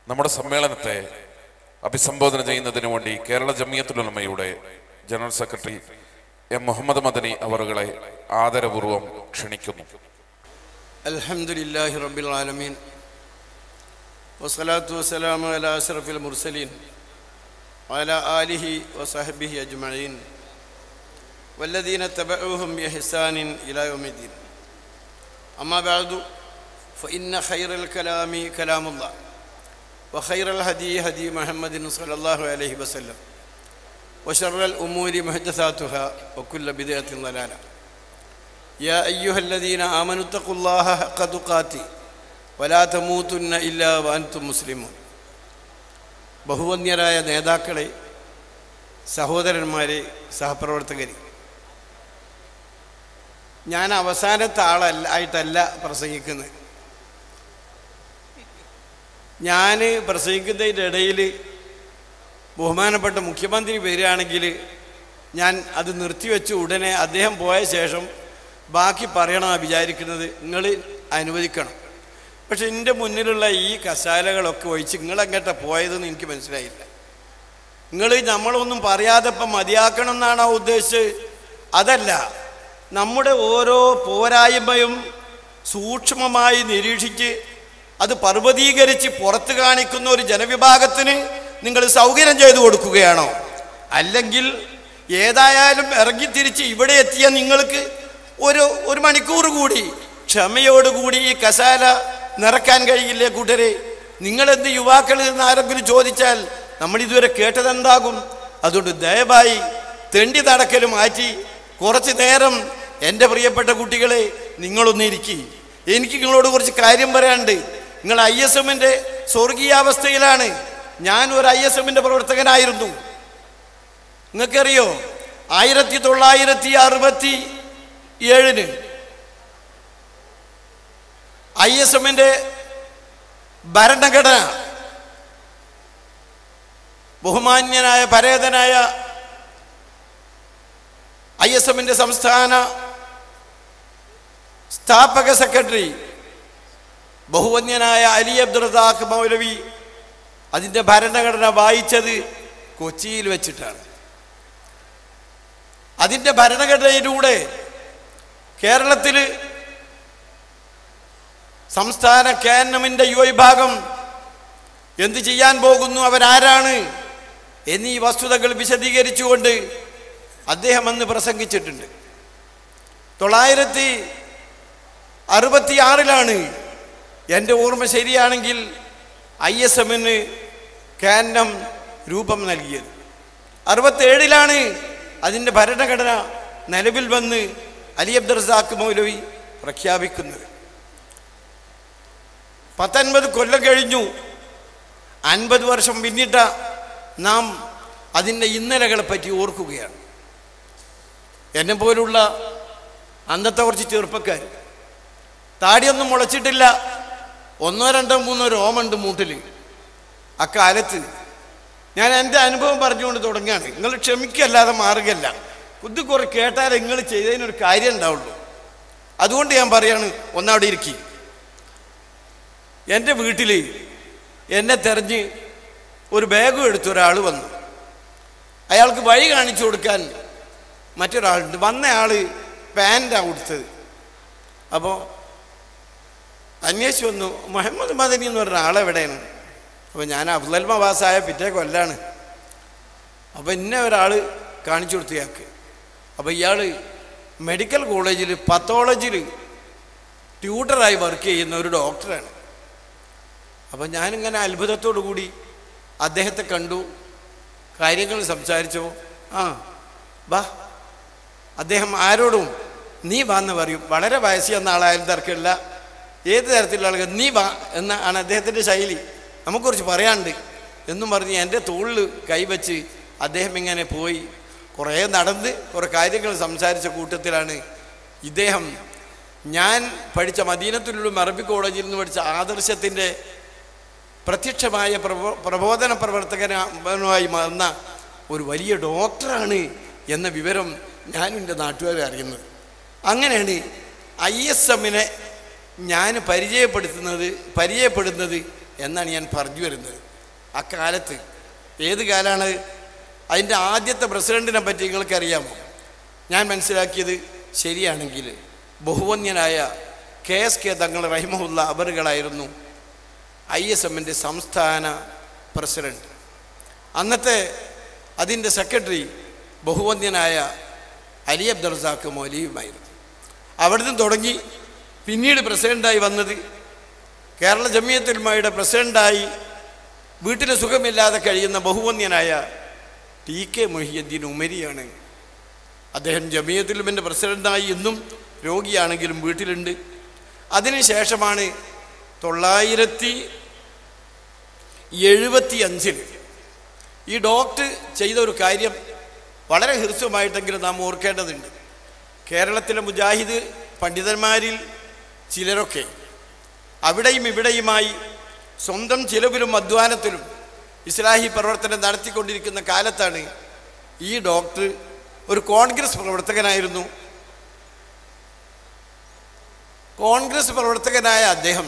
നമ്മുടെ സമ്മേളനത്തെ അഭിസംബോധന ചെയ്യുന്നതിന് വേണ്ടി കേരള ജമിയത്തുലമയുടെ general secretary M Muhammad Madani അവറുകളെ ആദരപൂർവ്വം ക്ഷണിക്കുന്നു الحمد لله رب العالمين والصلاة والسلام على أشرف المرسلين وعلى آله وصحبه أجمعين والذين اتبعوهم بإحسان إلى يوم الدين أما بعد فإن خير الكلام كلام الله وخير الهدي هدي محمد صلى الله عليه وسلم وشر الأمور محدثاتها وكل بدعة ضلالة يا أيها الذين آمنوا اتقوا الله حق تقاته ولا تموتن إلا وأنتم مسلمون ബഹുവന്യരായ നേതാക്കളെ സഹോദരന്മാരെ സഹപ്രവർത്തകരെ ഞാൻ അവസാനത്തെ ആളല്ല ആയിട്ടല്ല പ്രസംഗിക്കുന്നത് ഞാൻ പ്രസംഗിക്കുന്നതിൻ്റെ ഇടയിൽ ബഹുമാനപ്പെട്ട മുഖ്യമന്ത്രി വരികയാണെങ്കിൽ ഞാൻ അത് നിർത്തിവെച്ച് ഉടനെ അദ്ദേഹം പോയ ശേഷം ബാക്കി പറയണമെന്നാണ് വിചാരിക്കുന്നത് നിങ്ങൾ അനുവദിക്കണം പക്ഷെ എൻ്റെ മുന്നിലുള്ള ഈ കസാലകളൊക്കെ ഒഴിച്ച് നിങ്ങളെങ്ങോട്ടാ പോയതെന്ന് എനിക്ക് മനസ്സിലായില്ല നിങ്ങൾ നമ്മളൊന്നും പറയാതെ ഇപ്പം മതിയാക്കണം എന്നാണ് ആ ഉദ്ദേശിച്ചത് അതല്ല നമ്മുടെ ഓരോ പോരായ്മയും സൂക്ഷ്മമായി നിരീക്ഷിച്ച് അത് പർവ്വതീകരിച്ച് പുറത്ത് കാണിക്കുന്ന ഒരു ജനവിഭാഗത്തിന് നിങ്ങൾ സൗകര്യം ചെയ്തു കൊടുക്കുകയാണോ അല്ലെങ്കിൽ ഏതായാലും ഇറങ്ങിത്തിരിച്ച് ഇവിടെ എത്തിയ നിങ്ങൾക്ക് ഒരു ഒരു മണിക്കൂർ കൂടി ക്ഷമയോടുകൂടി ഈ കസാല നിറക്കാൻ കഴിയില്ലേ കൂട്ടരെ നിങ്ങളെന്ത് യുവാക്കളിൽ നിന്ന് ആരെങ്കിലും ചോദിച്ചാൽ നമ്മൾ ഇതുവരെ കേട്ടതെന്താകും അതുകൊണ്ട് ദയവായി തെണ്ടി നടക്കൽ മാറ്റി കുറച്ച് നേരം എൻ്റെ പ്രിയപ്പെട്ട കുട്ടികളെ നിങ്ങളൊന്ന് ഇരിക്കി എനിക്ക് നിങ്ങളോട് കുറച്ച് കാര്യം പറയാനുണ്ട് നിങ്ങൾ ഐ എസ് എമ്മിൻ്റെ സ്വർഗീയാവസ്ഥയിലാണ് ഞാൻ ഒരു ഐ എസ് എമ്മിൻ്റെ പ്രവർത്തകനായിരുന്നു നിങ്ങൾക്കറിയോ ആയിരത്തി തൊള്ളായിരത്തി അറുപത്തി ഏഴിന് ഐ എസ് എമ്മിൻ്റെ ഭരണഘടന ബഹുമാന്യനായ പരേതനായ ഐ എസ് എമ്മിൻ്റെ സംസ്ഥാന സ്ഥാപക സെക്രട്ടറി ബഹുവന്യനായ അലി അബ്ദുറദാഖ് മൗലവി അതിൻ്റെ ഭരണഘടന വായിച്ചത് കൊച്ചിയിൽ വെച്ചിട്ടാണ് അതിൻ്റെ ഭരണഘടനയിലൂടെ കേരളത്തിൽ സംസ്ഥാന കാനമിൻ്റെ യുവ വിഭാഗം എന്ത് ചെയ്യാൻ പോകുന്നു അവരാരാണ് എന്നീ വസ്തുതകൾ വിശദീകരിച്ചുകൊണ്ട് അദ്ദേഹം അന്ന് പ്രസംഗിച്ചിട്ടുണ്ട് തൊള്ളായിരത്തി അറുപത്തി ആറിലാണ് എൻ്റെ ഓർമ്മ ശരിയാണെങ്കിൽ ഐ എസ് എമ്മിന് കാന്നം രൂപം നൽകിയത് അറുപത്തേഴിലാണ് അതിൻ്റെ ഭരണഘടന നിലവിൽ വന്ന് അലി അബ്ദുൽ റസാഖ് മൗലവി പ്രഖ്യാപിക്കുന്നത് പത്തൊൻപത് കൊല്ലം കഴിഞ്ഞു അൻപത് വർഷം പിന്നിട്ട നാം അതിൻ്റെ ഇന്നലകളെ പറ്റി ഓർക്കുകയാണ് എന്നെ പോലുള്ള അന്നത്തെ കുറച്ച് ചെറുപ്പക്കാർ താടിയൊന്നും മുളച്ചിട്ടില്ല ഒന്നോ രണ്ടോ മൂന്നോ രോമുണ്ട് മൂട്ടിൽ അക്കാലത്ത് ഞാൻ എൻ്റെ അനുഭവം പറഞ്ഞുകൊണ്ട് തുടങ്ങുകയാണ് നിങ്ങൾ ക്ഷമിക്കല്ലാതെ മാറുകയല്ല ഇത് കുറെ കേട്ടാൽ നിങ്ങൾ ചെയ്തതിനൊരു കാര്യം ഉണ്ടാവുള്ളൂ അതുകൊണ്ട് ഞാൻ പറയാണ് ഒന്നവിടെ ഇരിക്കി എൻ്റെ വീട്ടിൽ എന്നെ തെരഞ്ഞ് ഒരു ബാഗും എടുത്ത ഒരാൾ വന്നു അയാൾക്ക് വഴി കാണിച്ചു കൊടുക്കാൻ മറ്റൊരാളുണ്ട് വന്നയാൾ പാൻറ്റാണ് കൊടുത്തത് അപ്പോൾ അന്വേഷിച്ച് വന്നു മുഹമ്മദ് മദനി എന്ന് പറഞ്ഞ ആളെവിടെയാണ് അപ്പോൾ ഞാൻ അഫ്ലൽ മവാസായ പിറ്റേ കൊല്ലാണ് അപ്പോൾ ഇന്ന ഒരാൾ കാണിച്ചു കൊടുത്തു ഇയാൾക്ക് അപ്പോൾ ഇയാൾ മെഡിക്കൽ കോളേജിൽ പത്തോളജിൽ ട്യൂട്ടറായി വർക്ക് ചെയ്യുന്ന ഒരു ഡോക്ടറാണ് അപ്പം ഞാനിങ്ങനെ അത്ഭുതത്തോടു കൂടി അദ്ദേഹത്തെ കണ്ടു കാര്യങ്ങൾ സംസാരിച്ചോ ആ വാ അദ്ദേഹം ആരോടും നീ വാന്ന് പറയും വളരെ വയസ്സ് എന്ന ആളായാലും തർക്കമില്ല ഏത് തരത്തിലുള്ള ആളുകൾ നീ വാ എന്നാണ് അദ്ദേഹത്തിൻ്റെ ശൈലി നമുക്കുറിച്ച് പറയാനുണ്ട് എന്നും പറഞ്ഞ് എൻ്റെ തോളിൽ കൈവച്ച് അദ്ദേഹം ഇങ്ങനെ പോയി കുറേ നടന്ന് കുറേ കാര്യങ്ങൾ സംസാരിച്ച കൂട്ടത്തിലാണ് ഇദ്ദേഹം ഞാൻ പഠിച്ച മദീനത്തിലുള്ള അറബി കോളേജിൽ നിന്ന് പഠിച്ച ആദർശത്തിൻ്റെ പ്രത്യക്ഷമായ പ്രബോ പ്രബോധന പ്രവർത്തകനുമായി വന്ന ഒരു വലിയ ഡോക്ടറാണ് എന്ന വിവരം ഞാൻ എൻ്റെ നാട്ടുകാരെ അറിയുന്നത് അങ്ങനെയാണ് ഐ എസ് എമ്മിനെ ഞാൻ പരിചയപ്പെടുത്തുന്നത് പരിചയപ്പെടുന്നത് എന്നാണ് ഞാൻ പറഞ്ഞു വരുന്നത് അക്കാലത്ത് ഏത് കാലമാണ് അതിൻ്റെ ആദ്യത്തെ പ്രസിഡൻറ്റിനെ പറ്റി നിങ്ങൾക്കറിയാമോ ഞാൻ മനസ്സിലാക്കിയത് ശരിയാണെങ്കിൽ ബഹുവന്യനായ കെ എസ് കെ തങ്ങൾ റഹിമഹുല്ല അവറുകളായിരുന്നു ഐ എസ് എമ്മിൻ്റെ സംസ്ഥാന പ്രസിഡന്റ് അന്നത്തെ അതിൻ്റെ സെക്രട്ടറി ബഹുവന്യനായ അലി അബ്ദുൾ റസാഖ് മൗലിയുമായിരുന്നു അവിടുന്ന് തുടങ്ങി പിന്നീട് പ്രസിഡൻ്റായി വന്നത് കേരള ജമിയത്തുൽമയുടെ പ്രസിഡൻ്റായി വീട്ടിൽ സുഖമില്ലാതെ കഴിയുന്ന ബഹുവന്യനായ ടി കെ മൊഹിയുദ്ദീൻ ഉമരിയാണ് അദ്ദേഹം ജമിയത്തുൽമിൻ്റെ പ്രസിഡൻ്റായി ഇന്നും രോഗിയാണെങ്കിലും വീട്ടിലുണ്ട് അതിനുശേഷമാണ് തൊള്ളായിരത്തി എഴുപത്തി അഞ്ചിൽ ഈ ഡോക്ടർ ചെയ്ത ഒരു കാര്യം വളരെ ഹൃസ്വമായിട്ടെങ്കിലും നാം ഓർക്കേണ്ടതുണ്ട് കേരളത്തിലെ മുജാഹിദ് പണ്ഡിതന്മാരിൽ ചിലരൊക്കെ അവിടെയും ഇവിടെയുമായി സ്വന്തം ചിലവിലും അധ്വാനത്തിലും ഇസ്ലാഹി പ്രവർത്തനം നടത്തിക്കൊണ്ടിരിക്കുന്ന കാലത്താണ് ഈ ഡോക്ടർ ഒരു കോൺഗ്രസ് പ്രവർത്തകനായിരുന്നു കോൺഗ്രസ് പ്രവർത്തകനായ അദ്ദേഹം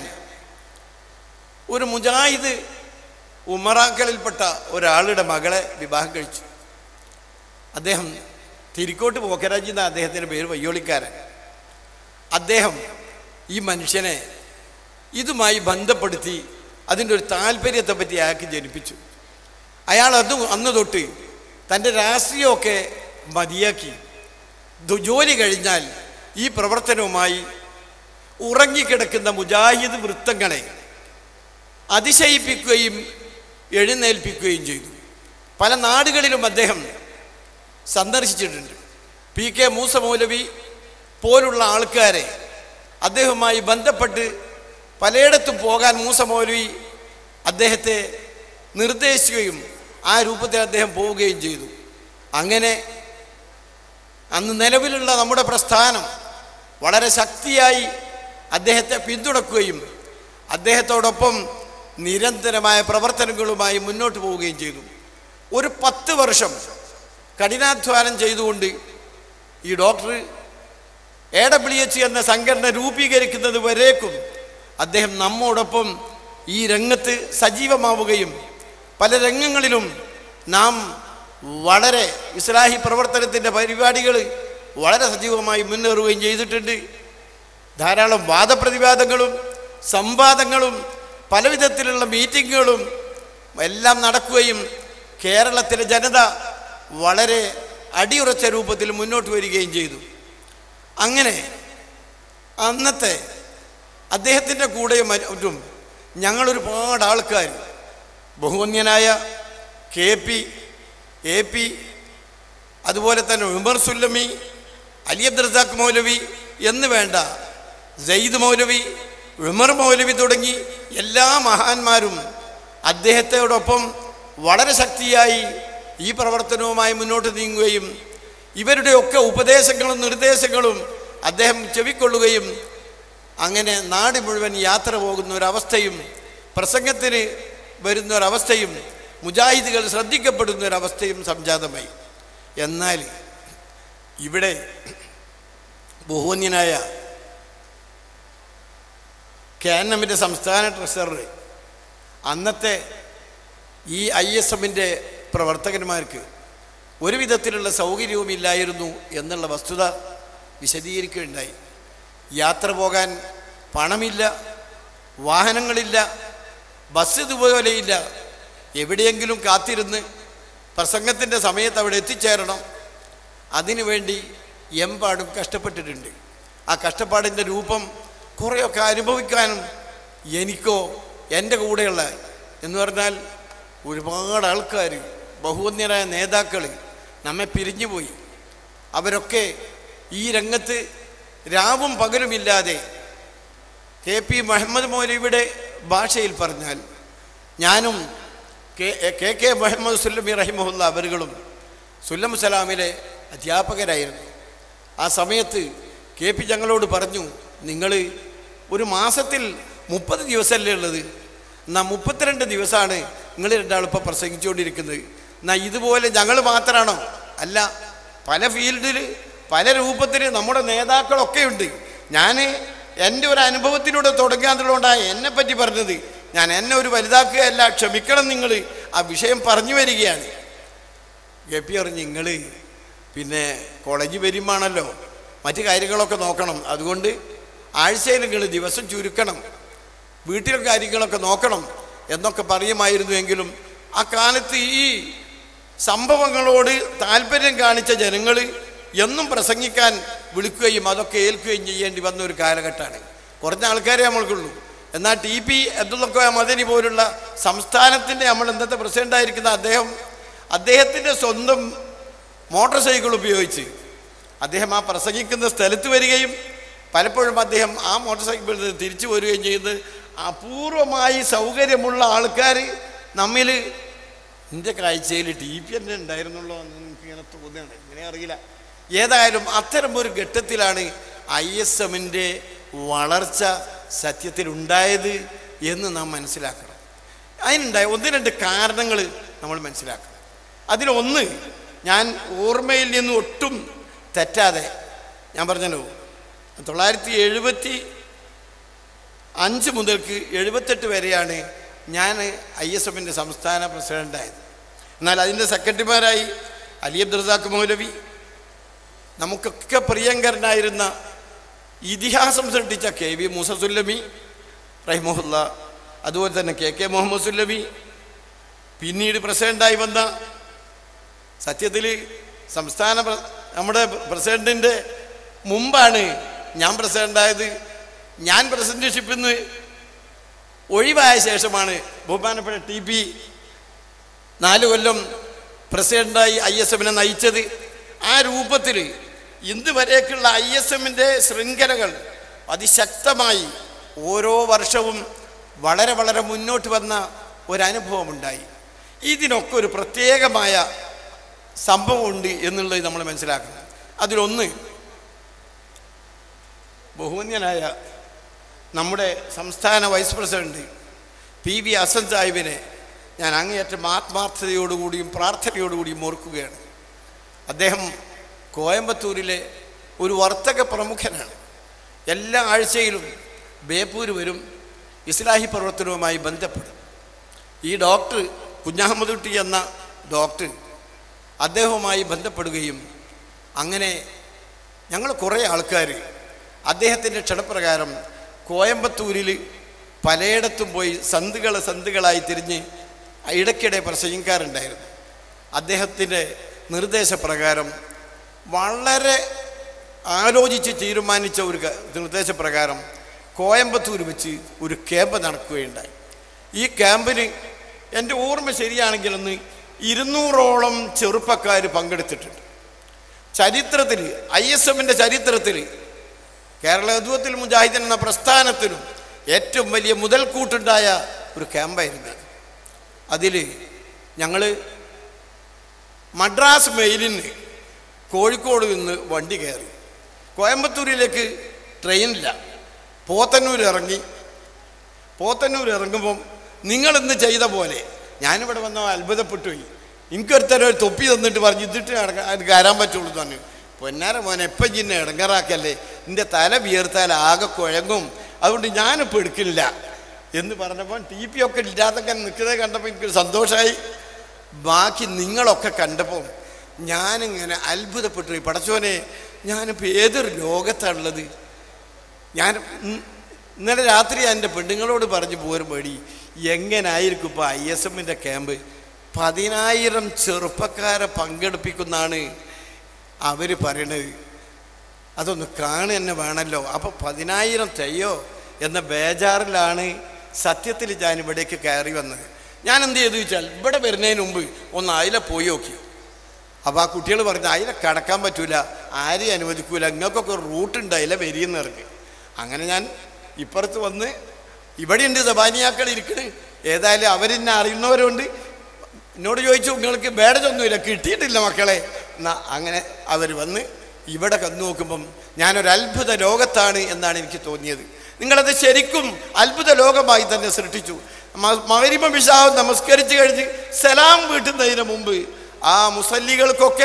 ഒരു മുജാഹിദ് ഉമറാക്കളിൽപ്പെട്ട ഒരാളുടെ മകളെ വിവാഹം കഴിച്ചു അദ്ദേഹം തിരിക്കോട്ട് പോക്കരാജി എന്ന അദ്ദേഹത്തിൻ്റെ പേര് വയ്യോളിക്കാരൻ അദ്ദേഹം ഈ മനുഷ്യനെ ഇതുമായി ബന്ധപ്പെടുത്തി അതിൻ്റെ ഒരു താല്പര്യത്തെ പറ്റി അയാൾക്ക് ജനിപ്പിച്ചു അയാൾ അത് അന്ന് തൊട്ട് തൻ്റെ രാഷ്ട്രീയമൊക്കെ മതിയാക്കി ദു- ജോലി കഴിഞ്ഞാൽ ഈ പ്രവർത്തനവുമായി ഉറങ്ങിക്കിടക്കുന്ന മുജാഹിദ് വൃത്തങ്ങളെ അതിശയിപ്പിക്കുകയും എഴുന്നേൽപ്പിക്കുകയും ചെയ്തു പല നാടുകളിലും അദ്ദേഹം സന്ദർശിച്ചിട്ടുണ്ട് പി കെ മൂസ മൗലവി പോലുള്ള ആൾക്കാരെ അദ്ദേഹവുമായി ബന്ധപ്പെട്ട് പലയിടത്തും പോകാൻ മൂസ മൗലവി അദ്ദേഹത്തെ നിർദ്ദേശിക്കുകയും ആ രൂപത്തിൽ അദ്ദേഹം പോവുകയും ചെയ്തു അങ്ങനെ അന്ന് നിലവിലുള്ള നമ്മുടെ പ്രസ്ഥാനം വളരെ ശക്തിയായി അദ്ദേഹത്തെ പിന്തുണക്കുകയും അദ്ദേഹത്തോടൊപ്പം നിരന്തരമായ പ്രവർത്തനങ്ങളുമായി മുന്നോട്ട് പോവുകയും ചെയ്തു ഒരു പത്ത് വർഷം കഠിനാധ്വാനം ചെയ്തുകൊണ്ട് ഈ ഡോക്ടർ എ ഡബ്ല്യു എച്ച് എന്ന സംഘടന രൂപീകരിക്കുന്നത് വരേക്കും അദ്ദേഹം നമ്മോടൊപ്പം ഈ രംഗത്ത് സജീവമാവുകയും പല രംഗങ്ങളിലും നാം വളരെ ഇസ്ലാഹി പ്രവർത്തനത്തിൻ്റെ പരിപാടികൾ വളരെ സജീവമായി മുന്നേറുകയും ചെയ്തിട്ടുണ്ട് ധാരാളം വാദപ്രതിവാദങ്ങളും സംവാദങ്ങളും പലവിധത്തിലുള്ള മീറ്റിങ്ങുകളും എല്ലാം നടക്കുകയും കേരളത്തിലെ ജനത വളരെ അടിയുറച്ച രൂപത്തിൽ മുന്നോട്ട് വരികയും ചെയ്തു അങ്ങനെ അന്നത്തെ അദ്ദേഹത്തിൻ്റെ കൂടെ മറ്റും ഞങ്ങളൊരുപാട് ആൾക്കാർ ബഹുവന്യനായ കെ പി എ പി അതുപോലെ തന്നെ ഉമർ സുല്ലമി അലി അബ്ദുൽ റസാഖ് മൗലവി എന്ന് വേണ്ട സെയ്ദ് മൗലവി ഉമർ മൗലവി തുടങ്ങി എല്ലാ മഹാന്മാരും അദ്ദേഹത്തോടൊപ്പം വളരെ ശക്തിയായി ഈ പ്രവർത്തനവുമായി മുന്നോട്ട് നീങ്ങുകയും ഇവരുടെയൊക്കെ ഉപദേശങ്ങളും നിർദ്ദേശങ്ങളും അദ്ദേഹം ചെവിക്കൊള്ളുകയും അങ്ങനെ നാട് മുഴുവൻ യാത്ര പോകുന്ന ഒരവസ്ഥയും പ്രസംഗത്തിന് വരുന്ന ഒരവസ്ഥയും മുജാഹിദുകൾ ശ്രദ്ധിക്കപ്പെടുന്ന ഒരവസ്ഥയും സംജാതമായി എന്നാൽ ഇവിടെ ബഹുവന്യനായ കാനമിൻ്റെ സംസ്ഥാന ട്രഷറർ അന്നത്തെ ഈ ഐ എസ് എമ്മിൻ്റെ പ്രവർത്തകന്മാർക്ക് ഒരു വിധത്തിലുള്ള സൗകര്യവുമില്ലായിരുന്നു എന്നുള്ള വസ്തുത വിശദീകരിക്കുകയുണ്ടായി യാത്ര പോകാൻ പണമില്ല വാഹനങ്ങളില്ല ബസ് ഇതുപോലെയില്ല എവിടെയെങ്കിലും കാത്തിരുന്ന് പ്രസംഗത്തിൻ്റെ സമയത്ത് അവിടെ എത്തിച്ചേരണം അതിനുവേണ്ടി എമ്പാടും കഷ്ടപ്പെട്ടിട്ടുണ്ട് ആ കഷ്ടപ്പാടിൻ്റെ രൂപം കുറേയൊക്കെ അനുഭവിക്കാനും എനിക്കോ എൻ്റെ കൂടെയുള്ള എന്ന് പറഞ്ഞാൽ ഒരുപാട് ആൾക്കാർ ബഹുവന്യരായ നേതാക്കൾ നമ്മെ പിരിഞ്ഞുപോയി അവരൊക്കെ ഈ രംഗത്ത് രാവും പകലുമില്ലാതെ കെ പി മുഹമ്മദ് മൗലവിയുടെ ഭാഷയിൽ പറഞ്ഞാൽ ഞാനും K K K Muhammad Sullami റഹിമഹുല്ല അവരുകളും സുല്ലം സലാമിലെ അധ്യാപകരായിരുന്നു ആ സമയത്ത് കെ പി ഞങ്ങളോട് പറഞ്ഞു നിങ്ങൾ ഒരു മാസത്തിൽ മുപ്പത് ദിവസമല്ലേ ഉള്ളത് എന്നാൽ മുപ്പത്തിരണ്ട് ദിവസമാണ് നിങ്ങൾ രണ്ടാളും ഇപ്പോൾ പ്രസംഗിച്ചുകൊണ്ടിരിക്കുന്നത് എന്നാൽ ഇതുപോലെ ഞങ്ങൾ മാത്രമാണോ അല്ല പല ഫീൽഡിൽ പല രൂപത്തിൽ നമ്മുടെ നേതാക്കളൊക്കെ ഉണ്ട് ഞാൻ എൻ്റെ ഒരു അനുഭവത്തിലൂടെ തുടങ്ങാന്നുള്ളതുകൊണ്ടാണ് എന്നെ പറ്റി പറഞ്ഞത് ഞാൻ എന്നെ ഒരു വലുതാക്കുകയല്ല ക്ഷമിക്കണം നിങ്ങൾ ആ വിഷയം പറഞ്ഞു വരികയാണ് കെ പി പറഞ്ഞു നിങ്ങൾ പിന്നെ കോളേജ് വരുമാണല്ലോ മറ്റു കാര്യങ്ങളൊക്കെ നോക്കണം അതുകൊണ്ട് ആഴ്ചയിൽ നിങ്ങൾ ദിവസം ചുരുക്കണം വീട്ടിലെ കാര്യങ്ങളൊക്കെ നോക്കണം എന്നൊക്കെ പറയുമായിരുന്നുവെങ്കിലും ആ കാലത്ത് ഈ സംഭവങ്ങളോട് താല്പര്യം കാണിച്ച ജനങ്ങൾ എന്നും പ്രസംഗിക്കാൻ വിളിക്കുകയും അതൊക്കെ ഏൽക്കുകയും ചെയ്യേണ്ടി വന്ന ഒരു കാലഘട്ടമാണ് കുറഞ്ഞ ആൾക്കാരെ നമ്മൾക്കുള്ളൂ എന്നാൽ ടി പി അബ്ദുള്ള മദനി പോലുള്ള സംസ്ഥാനത്തിൻ്റെ നമ്മൾ ഇന്നത്തെ പ്രസിഡൻ്റായിരിക്കുന്ന അദ്ദേഹം അദ്ദേഹത്തിൻ്റെ സ്വന്തം മോട്ടോർ സൈക്കിൾ ഉപയോഗിച്ച് അദ്ദേഹം ആ പ്രസംഗിക്കുന്ന സ്ഥലത്ത് വരികയും പലപ്പോഴും അദ്ദേഹം ആ മോട്ടോർ സൈക്കിളിൽ നിന്ന് തിരിച്ചു വരികയും ചെയ്ത് അപൂർവമായി സൗകര്യമുള്ള ആൾക്കാർ നമ്മിൽ എൻ്റെ കാഴ്ചയിൽ ടി പി തന്നെ ഉണ്ടായിരുന്നുള്ളൂ എന്ന് എനിക്ക് ഇങ്ങനെ തോന്നുകയാണ് ഇങ്ങനെ അറിയില്ല ഏതായാലും അത്തരം ഒരു ഘട്ടത്തിലാണ് ഐ എസ് എമ്മിൻ്റെ വളർച്ച സത്യത്തിലുണ്ടായത് എന്ന് നാം മനസ്സിലാക്കണം അതിനുണ്ടായ ഒന്ന് രണ്ട് കാരണങ്ങൾ നമ്മൾ മനസ്സിലാക്കണം അതിലൊന്ന് ഞാൻ ഓർമ്മയിൽ നിന്ന് ഒട്ടും തെറ്റാതെ ഞാൻ പറഞ്ഞല്ലോ തൊള്ളായിരത്തി എഴുപത്തി അഞ്ച് മുതൽക്ക് എഴുപത്തെട്ട് വരെയാണ് ഞാൻ ഐ എസ് എമ്മിൻ്റെ സംസ്ഥാന പ്രസിഡൻ്റായത് എന്നാൽ അതിൻ്റെ സെക്രട്ടറിമാരായി അലി അബ്ദുറസാഖ് മൗലവി നമുക്കൊക്കെ പ്രിയങ്കരനായിരുന്ന ഇതിഹാസം സൃഷ്ടിച്ച കെ വി മൂസസുല്ലമി റഹിമുല്ല അതുപോലെ തന്നെ കെ കെ മുഹമ്മദ് സുല്ലമി പിന്നീട് പ്രസിഡൻ്റായി വന്ന സത്യത്തിൽ സംസ്ഥാന പ്ര- നമ്മുടെ പ്രസിഡൻറ്റിൻ്റെ മുമ്പാണ് ഞാൻ പ്രസിഡൻ്റായത് ഞാൻ പ്രസിഡന്റ്ഷിപ്പിൽ നിന്ന് ഒഴിവായ ശേഷമാണ് ബഹുമാനപ്പെട്ട ടി പി നാല് കൊല്ലം പ്രസിഡൻ്റായി ഐ എസ് എമ്മിനെ നയിച്ചത് ആ രൂപത്തിൽ ഇന്ന് വരേക്കുള്ള ഐ എസ് എമ്മിൻ്റെ ശൃംഖലകൾ അതിശക്തമായി ഓരോ വർഷവും വളരെ വളരെ മുന്നോട്ട് വന്ന ഒരനുഭവമുണ്ടായി ഇതിനൊക്കെ ഒരു പ്രത്യേകമായ സംഭവമുണ്ട് എന്നുള്ളത് നമ്മൾ മനസ്സിലാക്കണം അതിലൊന്ന് ബഹുമാന്യനായ നമ്മുടെ സംസ്ഥാന vice president P V Hasan സാഹിബിനെ ഞാൻ അങ്ങേയറ്റം ആത്മാർത്ഥതയോടുകൂടിയും പ്രാർത്ഥനയോടുകൂടിയും ഓർക്കുകയാണ് അദ്ദേഹം കോയമ്പത്തൂരിലെ ഒരു വർത്തക പ്രമുഖനാണ് എല്ലാ ആഴ്ചയിലും ബേപ്പൂര് വരും ഇസ്ലാഹി പ്രവർത്തനവുമായി ബന്ധപ്പെടും ഈ ഡോക്ടർ കുഞ്ഞാഹമ്മദ് കുട്ടി എന്ന ഡോക്ടർ അദ്ദേഹവുമായി ബന്ധപ്പെടുകയും അങ്ങനെ ഞങ്ങൾ കുറേ ആൾക്കാർ അദ്ദേഹത്തിൻ്റെ ക്ഷണപ്രകാരം കോയമ്പത്തൂരിൽ പലയിടത്തും പോയി സന്തുകൾ സന്തുകളായി തിരിഞ്ഞ് ഇടയ്ക്കിടെ പ്രസംഗിക്കാറുണ്ടായിരുന്നു അദ്ദേഹത്തിൻ്റെ നിർദ്ദേശപ്രകാരം വളരെ ആലോചിച്ച് തീരുമാനിച്ച ഒരു ക- നിർദ്ദേശപ്രകാരം കോയമ്പത്തൂർ വെച്ച് ഒരു ക്യാമ്പ് നടക്കുകയുണ്ടായി ഈ ക്യാമ്പിന് എൻ്റെ ഓർമ്മ ശരിയാണെങ്കിൽ അന്ന് ഇരുന്നൂറോളം ചെറുപ്പക്കാർ പങ്കെടുത്തിട്ടുണ്ട് ചരിത്രത്തിൽ ഐ എസ് എമ്മിൻ്റെ ചരിത്രത്തിൽ കേരള യദുവത്തിൽ മുജാഹിദൻ എന്ന പ്രസ്ഥാനത്തിനും ഏറ്റവും വലിയ മുതൽക്കൂട്ടുണ്ടായ ഒരു ക്യാമ്പായിരുന്നു അതിൽ ഞങ്ങൾ മദ്രാസ് മെയിലിന് കോഴിക്കോട് നിന്ന് വണ്ടി കയറി കോയമ്പത്തൂരിലേക്ക് ട്രെയിനില്ല പോത്തന്നൂർ ഇറങ്ങി പോത്തന്നൂർ ഇറങ്ങുമ്പം നിങ്ങളിന്ന് ചെയ്ത പോലെ ഞാനിവിടെ വന്ന അത്ഭുതപ്പെട്ടു പോയി എനിക്കൊരുത്തരം ഒരു തൊപ്പി തന്നിട്ട് പറഞ്ഞു ഇതിട്ട് നടക്കാൻ അത് കയറാൻ പറ്റുള്ളൂ എന്ന് പറഞ്ഞു പൊന്നാര മോനെ എപ്പം ജിന്നെ ഇടങ്ങറാക്കല്ലേ നിന്റെ തല വിയർത്താൽ ആകെ കുഴങ്ങും അതുകൊണ്ട് ഞാനിപ്പോൾ എടുക്കില്ല എന്ന് പറഞ്ഞപ്പോൾ ടി പി ഒക്കെ ഇല്ലാതൊക്കെ നിൽക്കുന്നത് കണ്ടപ്പോൾ എനിക്കൊരു സന്തോഷമായി ബാക്കി നിങ്ങളൊക്കെ കണ്ടപ്പോൾ ഞാനിങ്ങനെ അത്ഭുതപ്പെട്ടു പോയി പടച്ചോനെ ഞാനിപ്പോൾ ഏതൊരു ലോകത്താണുള്ളത് ഞാൻ ഇന്ന് ഇന്നലെ രാത്രി എൻ്റെ പെണ്ണുങ്ങളോട് പറഞ്ഞു പോരും പേടി എങ്ങനായിരിക്കും ഇപ്പോൾ ഐ എസ് എമ്മിൻ്റെ ക്യാമ്പ് പതിനായിരം ചെറുപ്പക്കാരെ പങ്കെടുപ്പിക്കുന്നാണ് അവർ പറയണത് അതൊന്ന് കാണുക തന്നെ വേണമല്ലോ അപ്പോൾ പതിനായിരം തെയ്യോ എന്ന ബേജാറിലാണ് സത്യത്തിൽ ഞാൻ ഇവിടേക്ക് കയറി വന്നത് ഞാൻ എന്ത് ചെയ്തു വെച്ചാൽ ഇവിടെ വരുന്നതിന് മുമ്പ് ഒന്ന് അതിലെ പോയി നോക്കി അപ്പോൾ ആ കുട്ടികൾ പറഞ്ഞു അതിലെ കടക്കാൻ പറ്റൂല ആരെയും അനുവദിക്കൂല നിങ്ങൾക്കൊക്കെ റൂട്ട് ഉണ്ട് അതിലെ വരിയെന്ന് പറഞ്ഞു അങ്ങനെ ഞാൻ ഇപ്പുറത്ത് വന്ന് ഇവിടെയുണ്ട് സബാനിയാക്കൾ ഇരിക്കണ് ഏതായാലും അവരെന്നെ അറിയുന്നവരുണ്ട് എന്നോട് ചോദിച്ചു നിങ്ങൾക്ക് ബേഡജൊന്നുമില്ല കിട്ടിയിട്ടില്ല മക്കളെ എന്നാ അങ്ങനെ അവർ വന്ന് ഇവിടെ കന്നു നോക്കുമ്പം ഞാനൊരു അത്ഭുത ലോകത്താണ് എന്നാണ് എനിക്ക് തോന്നിയത് നിങ്ങളത് ശരിക്കും അത്ഭുത ലോകമായി തന്നെ സൃഷ്ടിച്ചു മകരിമ വിശാവ് നമസ്കരിച്ചു കഴിഞ്ഞ് സലാം വീട്ടുന്നതിന് മുമ്പ് ആ മുസല്ലികൾക്കൊക്കെ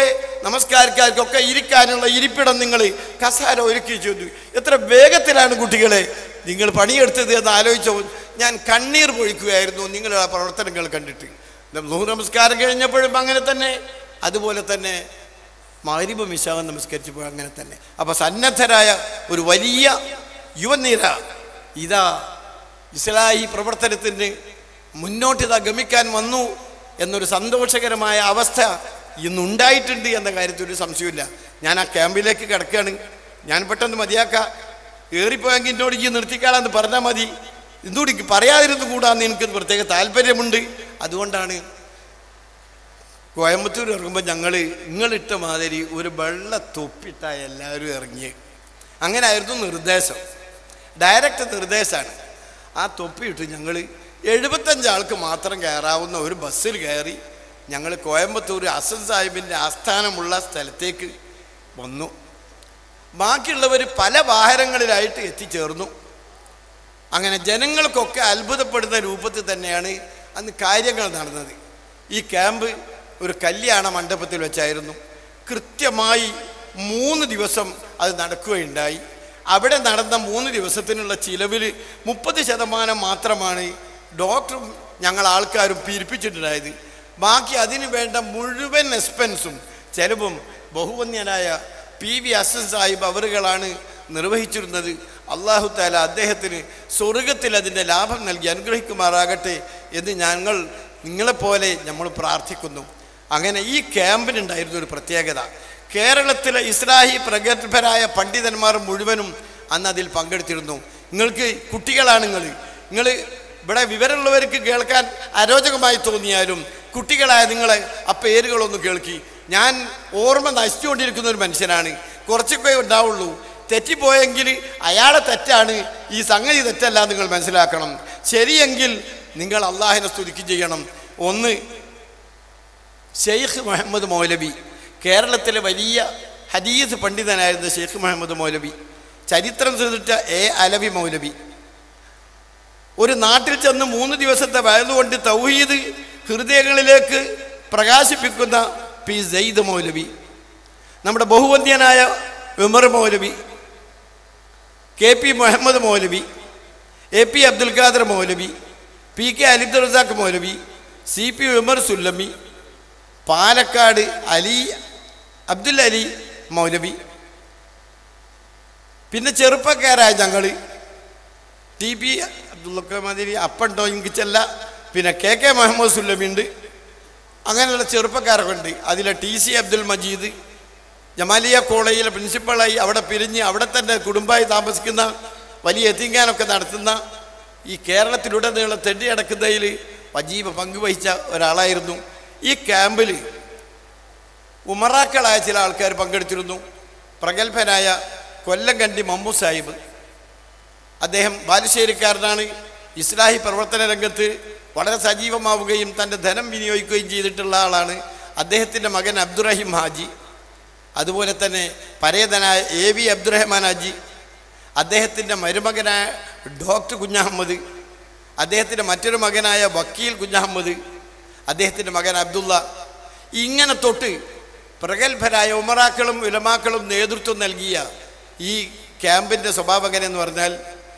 നമസ്കാരക്കാർക്കൊക്കെ ഇരിക്കാനുള്ള ഇരിപ്പിടം നിങ്ങൾ കസാര ഒരുക്കി ചെയ്തു എത്ര വേഗത്തിലാണ് കുട്ടികളെ നിങ്ങൾ പണിയെടുത്തത് എന്ന് ആലോചിച്ചോ ഞാൻ കണ്ണീർ പൊഴിക്കുകയായിരുന്നു നിങ്ങളുടെ ആ പ്രവർത്തനങ്ങൾ കണ്ടിട്ട് ലുഹർ നമസ്കാരം കഴിഞ്ഞപ്പോഴും അങ്ങനെ തന്നെ അതുപോലെ തന്നെ മാരിബ മിശാവൻ നമസ്കരിച്ചപ്പോൾ അങ്ങനെ തന്നെ അപ്പോൾ സന്നദ്ധരായ ഒരു വലിയ യുവനിര ഇതാ ഇസ്ലാഹി പ്രവർത്തനത്തിന് മുന്നോട്ട് ഇതാ ഗമിക്കാൻ വന്നു എന്നൊരു സന്തോഷകരമായ അവസ്ഥ ഇന്നുണ്ടായിട്ടുണ്ട് എന്ന കാര്യത്തിൽ ഒരു സംശയമില്ല ഞാൻ ആ ക്യാമ്പിലേക്ക് കിടക്കുകയാണ് ഞാൻ പെട്ടെന്ന് മതിയാക്കാം ഏറിപ്പോയെങ്കിൽ എന്നോട് ഈ നിർത്തിക്കാളാന്ന് പറഞ്ഞാൽ മതി ഇതുകൂടി പറയാതിരുന്നു കൂടാന്ന് എനിക്ക് പ്രത്യേക താല്പര്യമുണ്ട് അതുകൊണ്ടാണ് കോയമ്പത്തൂർ ഇറങ്ങുമ്പോൾ ഞങ്ങൾ നിങ്ങളിട്ട മാതിരി ഒരു വെള്ള തൊപ്പിട്ട എല്ലാവരും ഇറങ്ങി അങ്ങനെ ആയിരുന്നു നിർദ്ദേശം ഡയറക്റ്റ് നിർദ്ദേശമാണ് ആ തൊപ്പിയിട്ട് ഞങ്ങൾ എഴുപത്തഞ്ച് ആൾക്ക് മാത്രം കയറാവുന്ന ഒരു ബസ്സിൽ കയറി ഞങ്ങൾ കോയമ്പത്തൂർ അസൻ സാഹിബിൻ്റെ ആസ്ഥാനമുള്ള സ്ഥലത്തേക്ക് വന്നു ബാക്കിയുള്ളവർ പല വാഹനങ്ങളിലായിട്ട് എത്തിച്ചേർന്നു അങ്ങനെ ജനങ്ങൾക്കൊക്കെ അത്ഭുതപ്പെടുന്ന രൂപത്തിൽ തന്നെയാണ് അന്ന് കാര്യങ്ങൾ നടന്നത് ഈ ക്യാമ്പ് ഒരു കല്യാണ മണ്ഡപത്തിൽ വെച്ചായിരുന്നു കൃത്യമായി മൂന്ന് ദിവസം അത് നടക്കുകയുണ്ടായി അവിടെ നടന്ന മൂന്ന് ദിവസത്തിനുള്ള ചിലവിൽ മുപ്പത് ശതമാനം മാത്രമാണ് ഡോക്ടറും ഞങ്ങൾ ആൾക്കാരും പിരിപ്പിച്ചിട്ടുണ്ടായത് ബാക്കി അതിന് വേണ്ട മുഴുവൻ എക്സ്പെൻസും ചെലവും ബഹുവന്യനായ പി വി അസൻ സാഹിബ് അവറുകളാണ് നിർവഹിച്ചിരുന്നത് അള്ളാഹു താല അദ്ദേഹത്തിന് സ്വർഗത്തിൽ അതിൻ്റെ ലാഭം നൽകി അനുഗ്രഹിക്കുമാറാകട്ടെ എന്ന് ഞങ്ങൾ നിങ്ങളെപ്പോലെ നമ്മൾ പ്രാർത്ഥിക്കുന്നു അങ്ങനെ ഈ ക്യാമ്പിനുണ്ടായിരുന്ന ഒരു പ്രത്യേകത കേരളത്തിലെ ഇസ്ലാഹി പ്രഗത്ഭരായ പണ്ഡിതന്മാർ മുഴുവനും അന്ന് അതിൽ പങ്കെടുത്തിരുന്നു നിങ്ങൾക്ക് കുട്ടികളാണ് നിങ്ങൾ നിങ്ങൾ ഇവിടെ വിവരമുള്ളവർക്ക് കേൾക്കാൻ അരോചകമായി തോന്നിയാലും കുട്ടികളായ നിങ്ങളെ ആ പേരുകളൊന്ന് കേൾക്കി ഞാൻ ഓർമ്മ നശിച്ചുകൊണ്ടിരിക്കുന്ന ഒരു മനുഷ്യനാണ് കുറച്ചൊക്കെ ഉണ്ടാവുള്ളൂ തെറ്റിപ്പോയെങ്കിൽ അയാളെ തെറ്റാണ് ഈ സംഗതി തെറ്റല്ല നിങ്ങൾ മനസ്സിലാക്കണം ശരിയെങ്കിൽ നിങ്ങൾ അള്ളാഹിനെ സ്തുതിക്കും ചെയ്യണം ഒന്ന് ഷെയ്ഖ് മുഹമ്മദ് മൗലവി കേരളത്തിലെ വലിയ ഹദീസ് പണ്ഡിതനായിരുന്ന ഷെയ്ഖ് മുഹമ്മദ് മൗലവി ചരിത്രം ചെയ്തിട്ട എ അലവി മൗലവി ഒരു നാട്ടിൽ ചെന്ന് മൂന്ന് ദിവസത്തെ വയലുകൊണ്ട് തൗഹീദ് ഹൃദയങ്ങളിലേക്ക് പ്രകാശിപ്പിക്കുന്ന പി സെയ്ദ് മൗലവി നമ്മുടെ ബഹുവന്ധ്യനായ Umar Maulavi K P Muhammad Maulavi A P Abdul Khader Maulavi P K അലിദ് റസാഖ് മൗലവി സി പി ഉമർ സുല്ലമി പാലക്കാട് അലി അബ്ദുൽ അലി മൗലവി പിന്നെ ചെറുപ്പക്കാരായ ഞങ്ങൾ ടി പി അബ്ദുള്ളക്ക മാതിരി അപ്പുണ്ടോ ഇങ്കിച്ചല്ല പിന്നെ കെ കെ മുഹമ്മദ് സുല്ലമി ഉണ്ട് അങ്ങനെയുള്ള ചെറുപ്പക്കാരൊക്കെ ഉണ്ട് അതിലെ ടി സി അബ്ദുൽ മജീദ് ജമാലിയ കോളേജിലെ പ്രിൻസിപ്പളായി അവിടെ പിരിഞ്ഞ് അവിടെ തന്നെ കുടുംബമായി താമസിക്കുന്ന വലിയ എത്തിങ്ങാനൊക്കെ നടത്തുന്ന ഈ കേരളത്തിലുടനീളം തെണ്ടി അടക്കുന്നതിൽ വജീബ പങ്കുവഹിച്ച ഒരാളായിരുന്നു ഈ ക്യാമ്പിൽ ഉമറാക്കളായ ചില ആൾക്കാർ പങ്കെടുത്തിരുന്നു പ്രഗത്ഭനായ കൊല്ലംകണ്ടി മമ്മു സാഹിബ് അദ്ദേഹം ബാലുശ്ശേരിക്കാരനാണ് ഇസ്ലാഹി പ്രവർത്തന രംഗത്ത് വളരെ സജീവമാവുകയും തൻ്റെ ധനം വിനിയോഗിക്കുകയും ചെയ്തിട്ടുള്ള ആളാണ് അദ്ദേഹത്തിൻ്റെ മകൻ അബ്ദുറഹിം ഹാജി അതുപോലെ തന്നെ പരേതനായ എ വി അബ്ദുറഹ്മാൻ ഹാജി അദ്ദേഹത്തിൻ്റെ മരുമകനായ ഡോക്ടർ കുഞ്ഞഹമ്മദ് അദ്ദേഹത്തിൻ്റെ മറ്റൊരു മകനായ വക്കീൽ കുഞ്ഞഹമ്മദ് അദ്ദേഹത്തിൻ്റെ മകൻ അബ്ദുള്ള ഇങ്ങനെ തൊട്ട് പ്രഗത്ഭരായ ഉമറാക്കളും ഉലമാക്കളും നേതൃത്വം നൽകിയ ഈ ക്യാമ്പിൻ്റെ സ്വഭാവം എങ്ങനെയെന്ന് പറഞ്ഞാൽ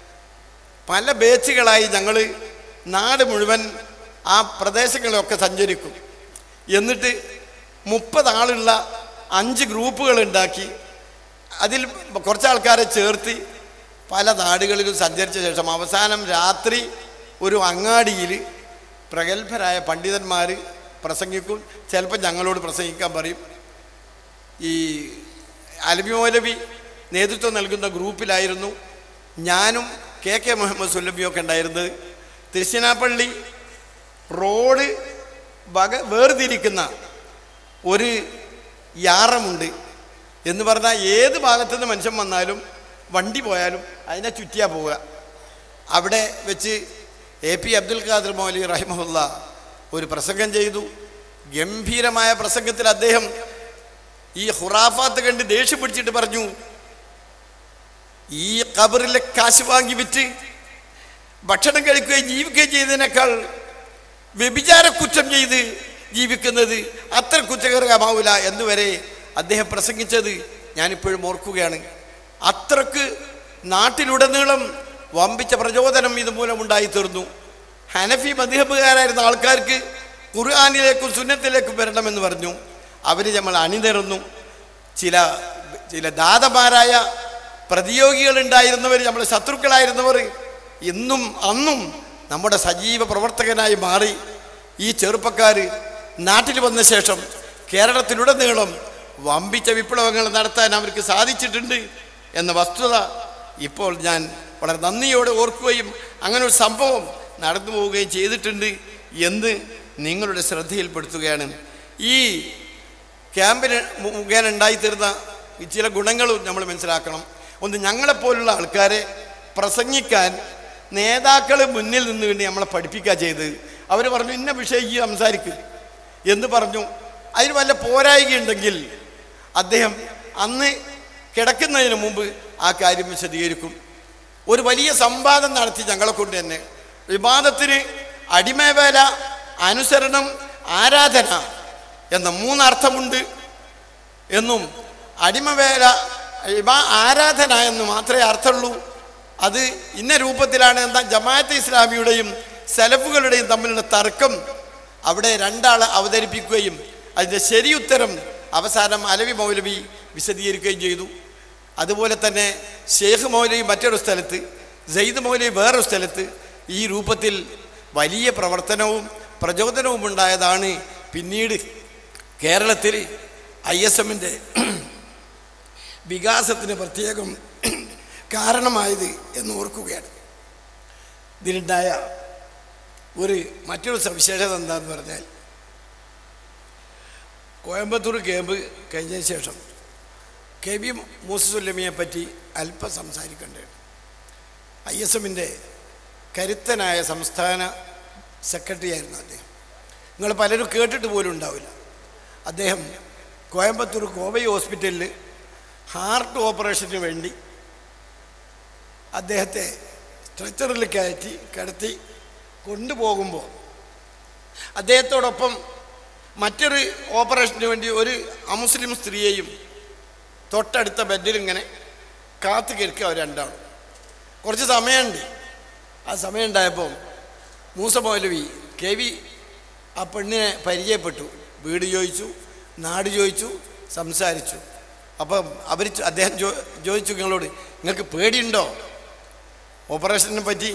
പല ബേച്ചുകളായി ഞങ്ങൾ നാട് മുഴുവൻ ആ പ്രദേശങ്ങളിലൊക്കെ സഞ്ചരിക്കും എന്നിട്ട് മുപ്പത് ആളുള്ള അഞ്ച് ഗ്രൂപ്പുകൾ ഉണ്ടാക്കി അതിൽ കുറച്ച് ആൾക്കാരെ ചേർത്ത് പല നാടുകളിലും സഞ്ചരിച്ച ശേഷം അവസാനം രാത്രി ഒരു അങ്ങാടിയിൽ പ്രഗത്ഭരായ പണ്ഡിതന്മാർ പ്രസംഗിക്കും ചിലപ്പോൾ ഞങ്ങളോട് പ്രസംഗിക്കാൻ പറയും ഈ അലബി മൗലവി നേതൃത്വം നൽകുന്ന ഗ്രൂപ്പിലായിരുന്നു ഞാനും കെ കെ മുഹമ്മദ് സുല്ലബിയൊക്കെ ഉണ്ടായിരുന്നത് തിരുച്ചിനാപ്പള്ളി റോഡ് വക വേർതിരിക്കുന്ന ഒരു യാറമുണ്ട് എന്ന് പറഞ്ഞാൽ ഏത് ഭാഗത്തു നിന്ന് മനുഷ്യൻ വന്നാലും വണ്ടി പോയാലും അതിനെ ചുറ്റിയാ പോവുക അവിടെ വെച്ച് എ പി അബ്ദുൽ ഖാദർ മൗലി റഹിമഹുല്ല ഒരു പ്രസംഗം ചെയ്തു ഗംഭീരമായ പ്രസംഗത്തിൽ അദ്ദേഹം ഈ ഹുറാഫാത്ത് കണ്ട് ദേഷ്യം പിടിച്ചിട്ട് പറഞ്ഞു ഈ കബറിലെ കാശ് വാങ്ങി വിറ്റ് ഭക്ഷണം കഴിക്കുകയും ജീവിക്കുകയും ചെയ്തതിനേക്കാൾ വ്യഭിചാര കുറ്റം ചെയ്ത് ജീവിക്കുന്നത് അത്ര കുറ്റകരമാവില്ല എന്നുവരെ അദ്ദേഹം പ്രസംഗിച്ചത് ഞാനിപ്പോഴും ഓർക്കുകയാണ് അത്രക്ക് നാട്ടിലുടനീളം വമ്പിച്ച പ്രചോദനം ഇതുമൂലം ഉണ്ടായിത്തീർന്നു ഹനഫി മദ്ഹബുകാരായിരുന്ന ആൾക്കാർക്ക് ഖുർആാനിലേക്കും സുന്നത്തിലേക്കും വരണമെന്ന് പറഞ്ഞു അവർ നമ്മൾ അണിനിരന്നു ചില ചില ദാതമാരായ പ്രതിയോഗികൾ ഉണ്ടായിരുന്നവർ നമ്മുടെ ശത്രുക്കളായിരുന്നവർ ഇന്നും അന്നും നമ്മുടെ സജീവ പ്രവർത്തകനായി മാറി ഈ ചെറുപ്പക്കാർ നാട്ടിൽ വന്ന ശേഷം കേരളത്തിലുടനീളം വമ്പിച്ച വിപ്ലവങ്ങൾ നടത്താൻ അവർക്ക് സാധിച്ചിട്ടുണ്ട് എന്ന വസ്തുത ഇപ്പോൾ ഞാൻ വളരെ നന്ദിയോടെ ഓർക്കുകയും അങ്ങനെ ഒരു സംഭവം നടന്നു പോവുകയും ചെയ്തിട്ടുണ്ട് എന്ന് നിങ്ങളുടെ ശ്രദ്ധയിൽപ്പെടുത്തുകയാണ് ഈ ക്യാമ്പിന് മു- മുഖേന ഉണ്ടായിത്തീർന്ന ഈ ചില ഗുണങ്ങളും നമ്മൾ മനസ്സിലാക്കണം ഒന്ന് ഞങ്ങളെപ്പോലുള്ള ആൾക്കാരെ പ്രസംഗിക്കാൻ നേതാക്കൾ മുന്നിൽ നിന്ന് വേണ്ടി നമ്മളെ പഠിപ്പിക്കുക ചെയ്ത് അവർ പറഞ്ഞു ഇന്ന വിഷയം ഈ സംസാരിക്കും എന്ന് പറഞ്ഞു അതിന് വല്ല പോരായികയുണ്ടെങ്കിൽ അദ്ദേഹം അന്ന് കിടക്കുന്നതിന് മുമ്പ് ആ കാര്യം വിശദീകരിക്കും ഒരു വലിയ സംവാദം നടത്തി ഞങ്ങളെ കൊണ്ട് തന്നെ വിവാദത്തിന് അടിമവേല അനുസരണം ആരാധന എന്ന മൂന്നർത്ഥമുണ്ട് എന്നും അടിമവേല ഇബ- ആരാധന എന്ന് മാത്രമേ അർത്ഥമുള്ളൂ അത് ഇന്ന രൂപത്തിലാണ് എന്താ ജമാഅത്തെ ഇസ്ലാമിയുടെയും സലഫുകളുടെയും തമ്മിലുള്ള തർക്കം അവിടെ രണ്ടാൾ അവതരിപ്പിക്കുകയും അതിൻ്റെ ശരിയുത്തരം അവസാനം അലവി മൗലവി വിശദീകരിക്കുകയും ചെയ്തു അതുപോലെ തന്നെ ഷേഖ് മൗലവി മറ്റൊരു സ്ഥലത്ത് സെയ്ദ് മൗലവി വേറൊരു സ്ഥലത്ത് ഈ രൂപത്തിൽ വലിയ പ്രവർത്തനവും പ്രചോദനവും ഉണ്ടായതാണ് പിന്നീട് കേരളത്തിൽ ഐ എസ് എമ്മിൻ്റെ വികാസത്തിന് പ്രത്യേകം കാരണമായത് എന്ന് ഓർക്കുകയാണ് ഇതിനുണ്ടായ ഒരു മറ്റൊരു സവിശേഷത എന്താന്ന് പറഞ്ഞാൽ കോയമ്പത്തൂർ ക്യാമ്പ് കഴിഞ്ഞതിന് ശേഷം കെ ബി മൂസസുല്ലമിയെ പറ്റി അല്പം സംസാരിക്കേണ്ടതാണ് ഐ എസ് എമ്മിൻ്റെ കരുത്തനായ സംസ്ഥാന സെക്രട്ടറി ആയിരുന്നു അദ്ദേഹം നിങ്ങൾ പലരും കേട്ടിട്ട് പോലും ഉണ്ടാവില്ല അദ്ദേഹം കോയമ്പത്തൂർ കോവൈ ഹോസ്പിറ്റലിൽ ഹാർട്ട് ഓപ്പറേഷന് വേണ്ടി അദ്ദേഹത്തെ സ്ട്രെച്ചറിൽ കയറ്റി കിടത്തി കൊണ്ടുപോകുമ്പോൾ അദ്ദേഹത്തോടൊപ്പം മറ്റൊരു ഓപ്പറേഷന് വേണ്ടി ഒരു അമുസ്ലിം സ്ത്രീയെയും തൊട്ടടുത്ത ബെഡിൽ ഇങ്ങനെ കാത്തു കിടക്കുക അവർ രണ്ടാളും കുറച്ച് സമയമുണ്ട് ആ സമയം ഉണ്ടായപ്പോൾ മൂസ മൗലവി കെ വി ആ പെണ്ണിനെ പരിചയപ്പെട്ടു വീട് ചോദിച്ചു നാട് ചോദിച്ചു സംസാരിച്ചു അപ്പം അവർ അദ്ദേഹം ചോ ചോദിച്ചു നിങ്ങളോട് നിങ്ങൾക്ക് പേടിയുണ്ടോ ഓപ്പറേഷനെ പറ്റി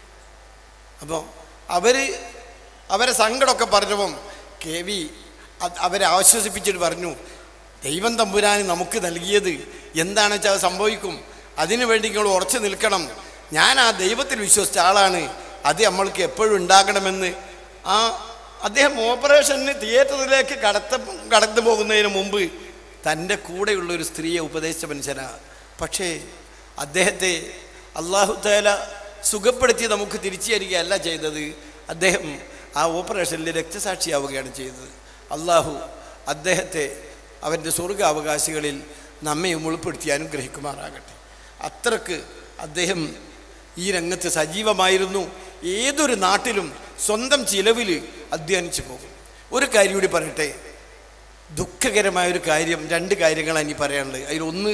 അപ്പോൾ അവർ അവരെ സങ്കടമൊക്കെ പറഞ്ഞപ്പം കെ വി അത് അവരെ ആശ്വസിപ്പിച്ചിട്ട് പറഞ്ഞു ദൈവം തമ്പുരാൻ നമുക്ക് നൽകിയത് എന്താണെന്ന് വെച്ചാൽ അത് സംഭവിക്കും അതിനു വേണ്ടി നിങ്ങൾ ഉറച്ചു നിൽക്കണം ഞാൻ ആ ദൈവത്തിൽ വിശ്വസിച്ച ആളാണ് അത് നമ്മൾക്ക് എപ്പോഴും ഉണ്ടാകണമെന്ന് ആ അദ്ദേഹം ഓപ്പറേഷന് തിയേറ്ററിലേക്ക് കടത്ത കടന്നു പോകുന്നതിന് മുമ്പ് തൻ്റെ കൂടെയുള്ള ഒരു സ്ത്രീയെ ഉപദേശിച്ച മനുഷ്യനാണ് പക്ഷേ അദ്ദേഹത്തെ അള്ളാഹു താല സുഖപ്പെടുത്തി നമുക്ക് തിരിച്ചു തരികയല്ല ചെയ്തത് അദ്ദേഹം ആ ഓപ്പറേഷനിൽ രക്തസാക്ഷിയാവുകയാണ് ചെയ്തത് അള്ളാഹു അദ്ദേഹത്തെ അവൻ്റെ സ്വർഗാവകാശികളിൽ നമ്മയും ഉൾപ്പെടുത്തി അനുഗ്രഹിക്കുമാറാകട്ടെ അത്രക്ക് അദ്ദേഹം ഈ രംഗത്ത് സജീവമായിരുന്നു ഏതൊരു നാട്ടിലും സ്വന്തം ചിലവിൽ അധ്വാനിച്ചു പോകും ഒരു കാര്യം കൂടി പറയട്ടെ ദുഃഖകരമായ ഒരു കാര്യം രണ്ട് കാര്യങ്ങളാണ് ഇനി പറയാനുള്ളത് അതിലൊന്ന്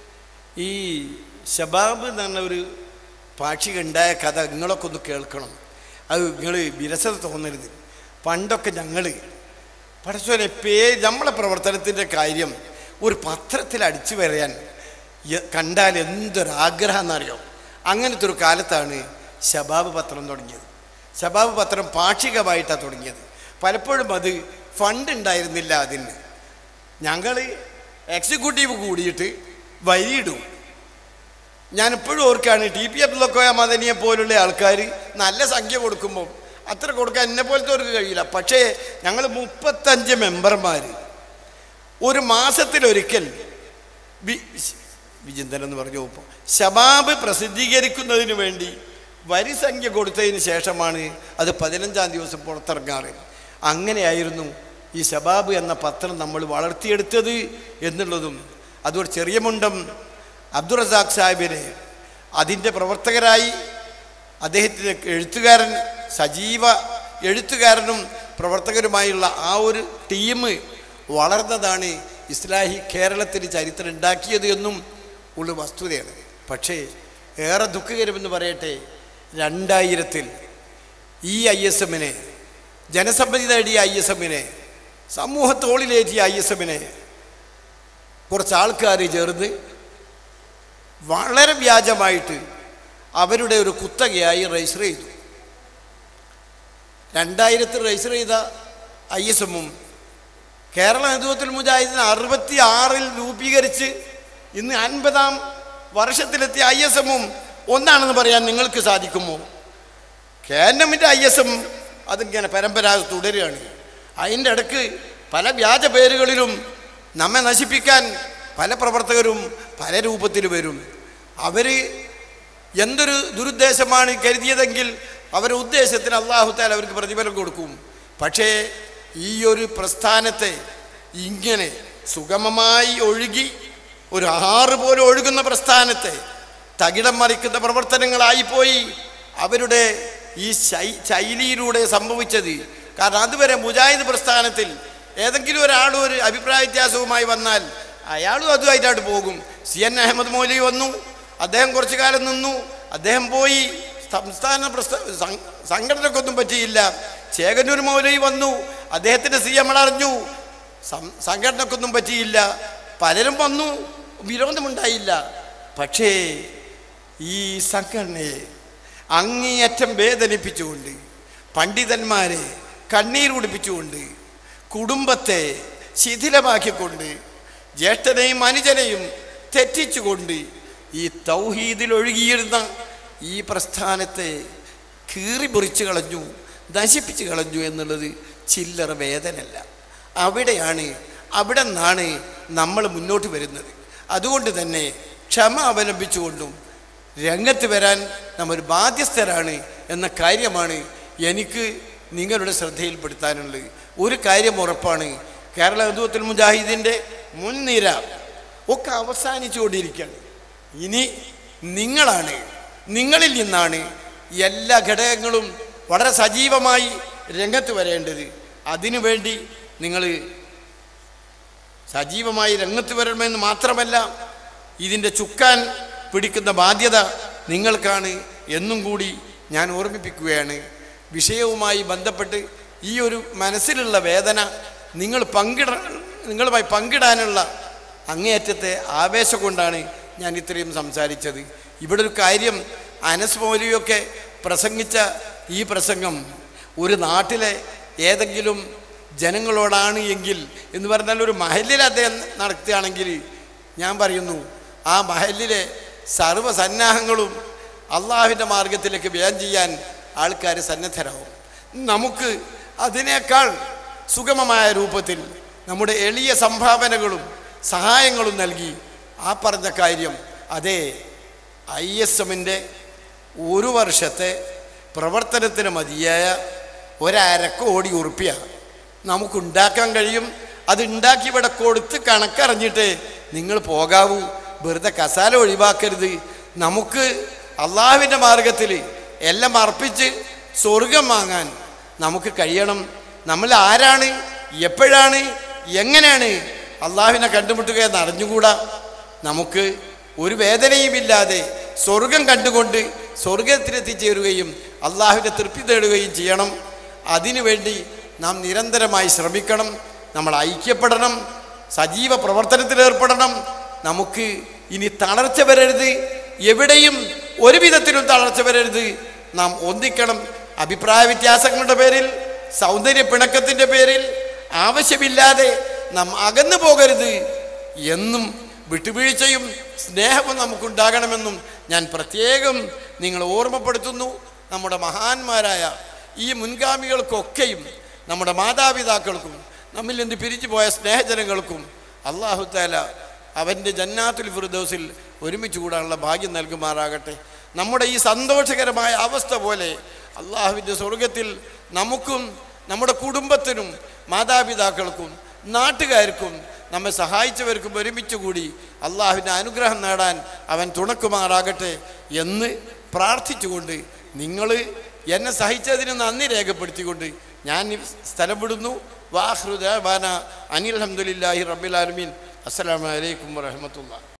ഈ ഷബാബ് എന്ന് പറഞ്ഞ ഒരു പാക്ഷിക ഉണ്ടായ കഥ നിങ്ങളൊക്കെ ഒന്ന് കേൾക്കണം അത് നിങ്ങൾ വിരസത തോന്നരുത് പണ്ടൊക്കെ ഞങ്ങൾ പടച്ചോനെ പേ നമ്മളെ പ്രവർത്തനത്തിൻ്റെ കാര്യം ഒരു പത്രത്തിൽ അടിച്ചു വരാൻ യ- കണ്ടാൽ എന്തൊരാഗ്രഹം എന്നറിയോ അങ്ങനത്തെ ഒരു കാലത്താണ് ശബാബ് പത്രം തുടങ്ങിയത് ശബാബ് പത്രം പാക്ഷികമായിട്ടാണ് തുടങ്ങിയത് പലപ്പോഴും അത് ഫണ്ട് ഉണ്ടായിരുന്നില്ല അതിന് ഞങ്ങൾ എക്സിക്യൂട്ടീവ് കൂടിയിട്ട് വരിയിടും ഞാൻ ഇപ്പോഴും ഓർക്കാണ് ടി പി അബ്ദുള്ളക്കോയ മദനിയെ പോലുള്ള ആൾക്കാർ നല്ല സംഖ്യ കൊടുക്കുമ്പോൾ അത്ര കൊടുക്കാൻ എന്നെ പോലത്തെ അവർക്ക് കഴിയില്ല പക്ഷേ ഞങ്ങൾ മുപ്പത്തഞ്ച് മെമ്പർമാർ ഒരു മാസത്തിലൊരിക്കൽ വി- വിചിന്തനം എന്ന് പറഞ്ഞു ഇപ്പോൾ ശബാബ് പ്രസിദ്ധീകരിക്കുന്നതിന് വേണ്ടി വരി സംഖ്യ കൊടുത്തതിന് ശേഷമാണ് അത് പതിനഞ്ചാം ദിവസം പുറത്തിറങ്ങാറ് അങ്ങനെയായിരുന്നു ഈ ശബാബ് എന്ന പത്രം നമ്മൾ വളർത്തിയെടുത്തത് എന്നുള്ളതും അതൊരു ചെറിയ മുണ്ടം അബ്ദുൾ റസാഖ് സാഹിബിനെ അതിൻ്റെ പ്രവർത്തകരായി അദ്ദേഹത്തിൻ്റെ എഴുത്തുകാരൻ സജീവ എഴുത്തുകാരനും പ്രവർത്തകരുമായുള്ള ആ ഒരു ടീം വളർന്നതാണ് ഇസ്ലാഹി കേരളത്തിന് ചരിത്രം ഉണ്ടാക്കിയത് എന്നും ഉള്ള വസ്തുതയാണ് പക്ഷേ ഏറെ ദുഃഖകരമെന്ന് പറയട്ടെ രണ്ടായിരത്തിൽ ഈ ഐ എസ് എമ്മിനെ ജനസമ്മതി നേടിയ ഐ എസ് എമ്മിനെ സമൂഹത്തോളിലേറ്റിയ ഐ എസ് എമ്മിനെ കുറച്ച് ആൾക്കാർ ചേർന്ന് വളരെ വ്യാജമായിട്ട് അവരുടെ ഒരു കുത്തകയായി രജിസ്റ്റർ ചെയ്തു രണ്ടായിരത്തിൽ രജിസ്റ്റർ ചെയ്ത ഐ എസ് എമ്മും കേരള നേതൃത്വത്തിൽ മുജാഹിദിന് അറുപത്തി ആറിൽ രൂപീകരിച്ച് ഇന്ന് അൻപതാം വർഷത്തിലെത്തിയ ഐ എസ് എമ്മും ഒന്നാണെന്ന് പറയാൻ നിങ്ങൾക്ക് സാധിക്കുമോ കേന്ദ്രമിൻ്റെ ഐ എസ് എം അതിങ്ങനെ പരമ്പരാഗത തുടരുകയാണ് അതിൻ്റെ ഇടക്ക് പല വ്യാജ പേരുകളിലും നമ്മെ നശിപ്പിക്കാൻ പല പ്രവർത്തകരും പല രൂപത്തിൽ വരും അവർ എന്തൊരു ദുരുദ്ദേശമാണ് കരുതിയതെങ്കിൽ അവരുടെ ഉദ്ദേശത്തിന് അള്ളാഹുത്താൽ അവർക്ക് പ്രതിഫലം കൊടുക്കും പക്ഷേ ഈ ഒരു പ്രസ്ഥാനത്തെ ഇങ്ങനെ സുഗമമായി ഒഴുകി ഒരു ആറ് പോലെ ഒഴുകുന്ന പ്രസ്ഥാനത്തെ തകിടം മറിക്കുന്ന പ്രവർത്തനങ്ങളായിപ്പോയി അവരുടെ ഈ ശൈ ശൈലിയിലൂടെ സംഭവിച്ചത് കാരണം അതുവരെ മുജാഹിദ് പ്രസ്ഥാനത്തിൽ ഏതെങ്കിലും ഒരാൾ ഒരു അഭിപ്രായ വ്യത്യാസവുമായി വന്നാൽ അയാളും അതുമായിട്ടായിട്ട് പോകും സി എൻ അഹമ്മദ് മൗലവി വന്നു അദ്ദേഹം കുറച്ചു കാലം നിന്നു അദ്ദേഹം പോയി സംസ്ഥാന പ്രസ്ഥ സം- സംഘടനക്കൊന്നും പറ്റിയില്ല ചേകന്നൂർ മൗലവി വന്നു അദ്ദേഹത്തിൻ്റെ സി എം അറിഞ്ഞു സം- സംഘടനക്കൊന്നും പറ്റിയില്ല പലരും വന്നു വിരോധമുണ്ടായില്ല പക്ഷേ ഈ സംഘടനയെ അങ്ങേയറ്റം വേദനിപ്പിച്ചുകൊണ്ട് പണ്ഡിതന്മാരെ കണ്ണീരുടിപ്പിച്ചുകൊണ്ട് കുടുംബത്തെ ശിഥിലമാക്കിക്കൊണ്ട് ജ്യേഷ്ഠനെയും അനുജനെയും തെറ്റിച്ചുകൊണ്ട് ഈ തൗഹീദിൽ ഒഴുകിയിരുന്ന ഈ പ്രസ്ഥാനത്തെ കീറി മുറിച്ച് കളഞ്ഞു നശിപ്പിച്ച് കളഞ്ഞു എന്നുള്ളത് ചില്ലറ വേദനല്ല അവിടെയാണ് അവിടെ നിന്നാണ് നമ്മൾ മുന്നോട്ട് വരുന്നത് അതുകൊണ്ട് തന്നെ ക്ഷമ അവലംബിച്ചുകൊണ്ടും രംഗത്ത് വരാൻ നമ്മൾ ബാധ്യസ്ഥരാണ് എന്ന കാര്യമാണ് എനിക്ക് നിങ്ങളുടെ ശ്രദ്ധയിൽപ്പെടുത്താനുള്ളത് ഒരു കാര്യം ഉറപ്പാണ് കേരള ഹിന്ദുത്വത്തിൽ മുജാഹിദിൻ്റെ മുൻനിര ഒക്കെ അവസാനിച്ചുകൊണ്ടിരിക്കുകയാണ് ഇനി നിങ്ങളാണ് നിങ്ങളിൽ നിന്നാണ് എല്ലാ ഘടകങ്ങളും വളരെ സജീവമായി രംഗത്ത് വരേണ്ടത് അതിനുവേണ്ടി നിങ്ങൾ സജീവമായി രംഗത്ത് വരണമെന്ന് മാത്രമല്ല ഇതിൻ്റെ ചുക്കാൻ പിടിക്കുന്ന ബാധ്യത നിങ്ങൾക്കാണ് എന്നും കൂടി ഞാൻ ഓർമ്മിപ്പിക്കുകയാണ് വിഷയവുമായി ബന്ധപ്പെട്ട് ഈ ഒരു മനസ്സിലുള്ള വേദന നിങ്ങൾ പങ്കിട നിങ്ങളുമായി പങ്കിടാനുള്ള അങ്ങേയറ്റത്തെ ആവേശം കൊണ്ടാണ് ഞാൻ ഇത്രയും സംസാരിച്ചത് ഇവിടെ ഒരു കാര്യം അനസ് മൗലിയൊക്കെ പ്രസംഗിച്ച ഈ പ്രസംഗം ഒരു നാട്ടിലെ ഏതെങ്കിലും ജനങ്ങളോടാണ് എങ്കിൽ എന്ന് പറഞ്ഞാൽ ഒരു മഹലിൽ അദ്ദേഹം നടത്തുകയാണെങ്കിൽ ഞാൻ പറയുന്നു ആ മഹലിലെ സർവ്വസന്നാഹങ്ങളും അള്ളാഹുവിൻ്റെ മാർഗത്തിലേക്ക് വ്യയം ചെയ്യാൻ ആൾക്കാർ സന്നദ്ധരാകും നമുക്ക് അതിനേക്കാൾ സുഗമമായ രൂപത്തിൽ നമ്മുടെ എളിയ സംഭാവനകളും സഹായങ്ങളും നൽകി ആ പറഞ്ഞ കാര്യം അതേ ഐ എസ് എമ്മിൻ്റെ ഒരു വർഷത്തെ പ്രവർത്തനത്തിന് മതിയായ ഒരര കോടി ഉറുപ്പ്യ നമുക്കുണ്ടാക്കാൻ കഴിയും അത് ഉണ്ടാക്കി ഇവിടെ കൊടുത്ത് കണക്കറിഞ്ഞിട്ട് നിങ്ങൾ പോകാവൂ വെറുതെ കസാല ഒഴിവാക്കരുത് നമുക്ക് അള്ളാഹുവിൻ്റെ മാർഗത്തിൽ എല്ലാം അർപ്പിച്ച് സ്വർഗം വാങ്ങാൻ നമുക്ക് കഴിയണം നമ്മൾ ആരാണ് എപ്പോഴാണ് എങ്ങനെയാണ് അള്ളാഹുവിനെ കണ്ടുമുട്ടുക എന്ന് അറിഞ്ഞുകൂടാ നമുക്ക് ഒരു വേദനയുമില്ലാതെ സ്വർഗം കണ്ടുകൊണ്ട് സ്വർഗത്തിലെത്തിച്ചേരുകയും അള്ളാഹുവിൻ്റെ തൃപ്തി നേടുകയും ചെയ്യണം അതിനുവേണ്ടി നാം നിരന്തരമായി ശ്രമിക്കണം നമ്മൾ ഐക്യപ്പെടണം സജീവ പ്രവർത്തനത്തിൽ ഏർപ്പെടണം നമുക്ക് ഇനി തളർച്ച വരരുത് എവിടെയും ഒരു വിധത്തിലും തളർച്ച വരരുത് നാം ഒന്നിക്കണം അഭിപ്രായ വ്യത്യാസങ്ങളുടെ പേരിൽ സൗന്ദര്യ പിണക്കത്തിൻ്റെ പേരിൽ ആവശ്യമില്ലാതെ നാം അകന്നു പോകരുത് എന്നും വിട്ടുവീഴ്ചയും സ്നേഹവും നമുക്കുണ്ടാകണമെന്നും ഞാൻ പ്രത്യേകം നിങ്ങൾ ഓർമ്മപ്പെടുത്തുന്നു നമ്മുടെ മഹാന്മാരായ ഈ മുൻഗാമികൾക്കൊക്കെയും നമ്മുടെ മാതാപിതാക്കൾക്കും നമ്മിൽ നിന്ന് പിരിച്ചു പോയ സ്നേഹജനങ്ങൾക്കും അള്ളാഹു താല അവൻ്റെ ജന്നാത്തുൽ ഫിർദോസിൽ ഒരുമിച്ച് കൂടാനുള്ള ഭാഗ്യം നൽകുമാറാകട്ടെ നമ്മുടെ ഈ സന്തോഷകരമായ അവസ്ഥ പോലെ അള്ളാഹുവിൻ്റെ സ്വർഗത്തിൽ നമുക്കും നമ്മുടെ കുടുംബത്തിനും മാതാപിതാക്കൾക്കും നാട്ടുകാർക്കും നമ്മെ സഹായിച്ചവർക്കും ഒരുമിച്ച് കൂടി അള്ളാഹുവിൻ്റെ അനുഗ്രഹം നേടാൻ അവൻ തുണക്കുമാറാകട്ടെ എന്ന് പ്രാർത്ഥിച്ചുകൊണ്ട് നിങ്ങൾ എന്നെ സഹിച്ചതിന് നന്ദി രേഖപ്പെടുത്തിക്കൊണ്ട് ഞാൻ ഈ സ്ഥലം വിടുന്നു വാഹൃദാന അനിൽ അഹമ്മദില്ലാഹി റബ്ബിലാലമീൻ അസ്സലാമലൈക്കും വരഹമത്തുള്ള